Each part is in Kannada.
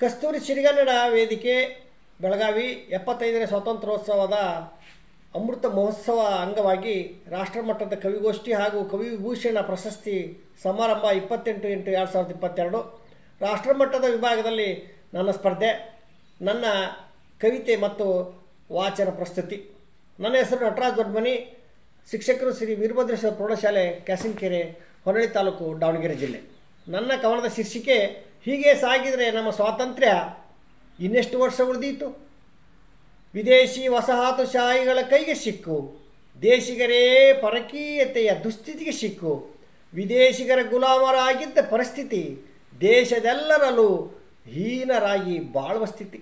ಕಸ್ತೂರಿ ಸಿರಿಗನ್ನಡ ವೇದಿಕೆ ಬೆಳಗಾವಿ ಎಪ್ಪತ್ತೈದನೇ ಸ್ವಾತಂತ್ರ್ಯೋತ್ಸವದ ಅಮೃತ ಮಹೋತ್ಸವ ಅಂಗವಾಗಿ ರಾಷ್ಟ್ರಮಟ್ಟದ ಕವಿಗೋಷ್ಠಿ ಹಾಗೂ ಕವಿಭೂಷಣ ಪ್ರಶಸ್ತಿ ಸಮಾರಂಭ ಇಪ್ಪತ್ತೆಂಟು ಎಂಟು ಎರಡು ಸಾವಿರದ ಇಪ್ಪತ್ತೆರಡು ರಾಷ್ಟ್ರಮಟ್ಟದ ವಿಭಾಗದಲ್ಲಿ ನನ್ನ ಸ್ಪರ್ಧೆ ನನ್ನ ಕವಿತೆ ಮತ್ತು ವಾಚನ ಪ್ರಸ್ತುತಿ ನನ್ನ ಹೆಸರು ನಟರಾಜ್ ದೊಡ್ಡಮನಿ ಶಿಕ್ಷಕರು ಶ್ರೀ ವೀರಭದ್ರೇಶ್ವರ ಪ್ರೌಢಶಾಲೆ ಕ್ಯಾಸಿನ್ಕೆರೆ ಹೊರಳಿ ತಾಲೂಕು ದಾವಣಗೆರೆ ಜಿಲ್ಲೆ ನನ್ನ ಕವನದ ಶೀರ್ಷಿಕೆ ಹೀಗೆ ಸಾಗಿದರೆ ನಮ್ಮ ಸ್ವಾತಂತ್ರ್ಯ ಇನ್ನೆಷ್ಟು ವರ್ಷ ಉಳಿದೀತು ವಿದೇಶಿ ವಸಾಹತುಶಾಹಿಗಳ ಕೈಗೆ ಸಿಕ್ಕು ದೇಶಿಗರೇ ಪರಕೀಯತೆಯ ದುಸ್ಥಿತಿಗೆ ಸಿಕ್ಕು ವಿದೇಶಿಗರ ಗುಲಾಮರಾಗಿದ್ದ ಪರಿಸ್ಥಿತಿ ದೇಶದೆಲ್ಲರಲ್ಲೂ ಹೀನರಾಗಿ ಬಾಳುವ ಸ್ಥಿತಿ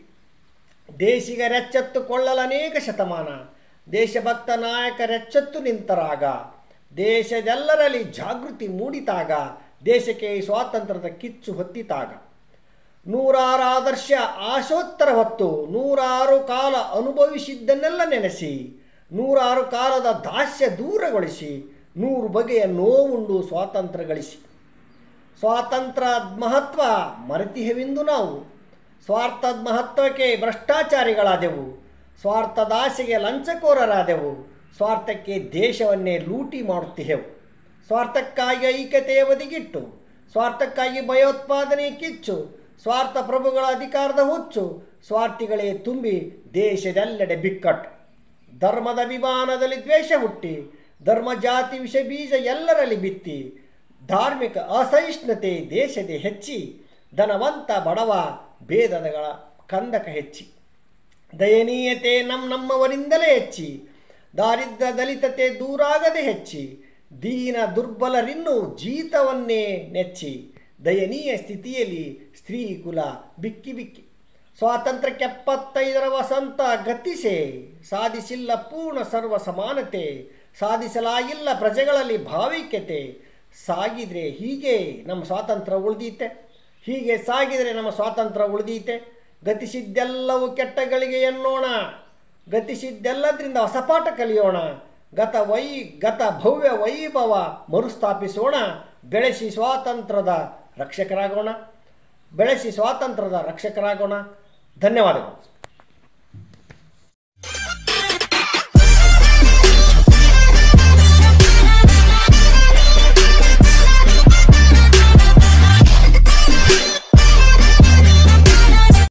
ದೇಶಿಗರೆಚ್ಚೆತ್ತುಕೊಳ್ಳಲು ಅನೇಕ ಶತಮಾನ ದೇಶಭಕ್ತ ನಾಯಕರೆಚ್ಚೆತ್ತು ನಿಂತರಾಗ ದೇಶದೆಲ್ಲರಲ್ಲಿ ಜಾಗೃತಿ ಮೂಡಿತಾಗ ದೇಶಕ್ಕೆ ಈ ಸ್ವಾತಂತ್ರ್ಯದ ಕಿಚ್ಚು ಹೊತ್ತಿತಾಗ ನೂರಾರು ಆದರ್ಶ ಆಶೋತ್ತರ ಹೊತ್ತು ನೂರಾರು ಕಾಲ ಅನುಭವಿಸಿದ್ದನ್ನೆಲ್ಲ ನೆನೆಸಿ ನೂರಾರು ಕಾಲದ ದಾಸ್ಯ ದೂರಗೊಳಿಸಿ ನೂರು ಬಗೆಯ ನೋವುಂಡು ಸ್ವಾತಂತ್ರ್ಯ ಗಳಿಸಿ ಸ್ವಾತಂತ್ರ್ಯ ಮಹತ್ವ ಮರೆತಿಹೆವೆಂದು ನಾವು ಸ್ವಾರ್ಥದ ಮಹತ್ವಕ್ಕೆ ಭ್ರಷ್ಟಾಚಾರಿಗಳಾದೆವು ಸ್ವಾರ್ಥದಾಸೆಗೆ ಲಂಚಕೋರರಾದೆವು ಸ್ವಾರ್ಥಕ್ಕೆ ದೇಶವನ್ನೇ ಲೂಟಿ ಮಾಡುತ್ತಿಹೆವು ಸ್ವಾರ್ಥಕ್ಕಾಗಿ ಐಕ್ಯತೆಯ ಬದಿಗಿಟ್ಟು ಸ್ವಾರ್ಥಕ್ಕಾಗಿ ಭಯೋತ್ಪಾದನೆ ಕಿಚ್ಚು ಸ್ವಾರ್ಥ ಪ್ರಭುಗಳ ಅಧಿಕಾರದ ಹುಚ್ಚು ಸ್ವಾರ್ಥಿಗಳೇ ತುಂಬಿ ದೇಶದೆಲ್ಲೆಡೆ ಬಿಕ್ಕಟ್ಟು ಧರ್ಮದ ವಿಮಾನದಲ್ಲಿ ದ್ವೇಷ ಹುಟ್ಟಿ ಧರ್ಮ ಜಾತಿ ವಿಷ ಬೀಜ ಎಲ್ಲರಲ್ಲಿ ಬಿತ್ತಿ ಧಾರ್ಮಿಕ ಅಸಹಿಷ್ಣುತೆ ದೇಶದ ಹೆಚ್ಚಿ ಧನವಂತ ಬಡವ ಭೇದಗಳ ಕಂದಕ ಹೆಚ್ಚಿ ದಯನೀಯತೆ ನಮ್ಮ ನಮ್ಮವರಿಂದಲೇ ಹೆಚ್ಚಿ ದಾರಿದ್ರ್ಯ ದಲಿತತೆ ದೂರಾಗದೆ ಹೆಚ್ಚಿ ದೀನ ದುರ್ಬಲರಿನ್ನೂ ಜೀತವನ್ನೇ ನೆಚ್ಚಿ ದಯನೀಯ ಸ್ಥಿತಿಯಲ್ಲಿ ಸ್ತ್ರೀ ಕುಲ ಬಿಕ್ಕಿ ಬಿಕ್ಕಿ ಸ್ವಾತಂತ್ರ್ಯಕ್ಕೆ ಎಪ್ಪತ್ತೈದರ ವಸಂತ ಗತಿಸೆ ಸಾಧಿಸಿಲ್ಲ ಪೂರ್ಣ ಸರ್ವ ಸಮಾನತೆ ಸಾಧಿಸಲಾಗಿಲ್ಲ ಪ್ರಜೆಗಳಲ್ಲಿ ಭಾವೈಕ್ಯತೆ ಸಾಗಿದ್ರೆ ಹೀಗೆ ನಮ್ಮ ಸ್ವಾತಂತ್ರ್ಯ ಉಳಿದೀತೆ ಹೀಗೆ ಸಾಗಿದರೆ ನಮ್ಮ ಸ್ವಾತಂತ್ರ್ಯ ಉಳಿದೀತೆ ಗತಿಸಿದ್ದೆಲ್ಲವೂ ಕೆಟ್ಟಗಳಿಗೆ ಎನ್ನೋಣ ಗತಿಸಿದ್ದೆಲ್ಲದರಿಂದ ಹೊಸ ಪಾಠ ಕಲಿಯೋಣ ಗತ ವೈ ಗತ ಭವ್ಯ ವೈಭವ ಮರುಸ್ಥಾಪಿಸೋಣ ಬೆಳೆಸಿ ಸ್ವಾತಂತ್ರ್ಯದ ರಕ್ಷಕರಾಗೋಣ ಬೆಳೆಸಿ ಸ್ವಾತಂತ್ರ್ಯದ ರಕ್ಷಕರಾಗೋಣ ಧನ್ಯವಾದಗಳು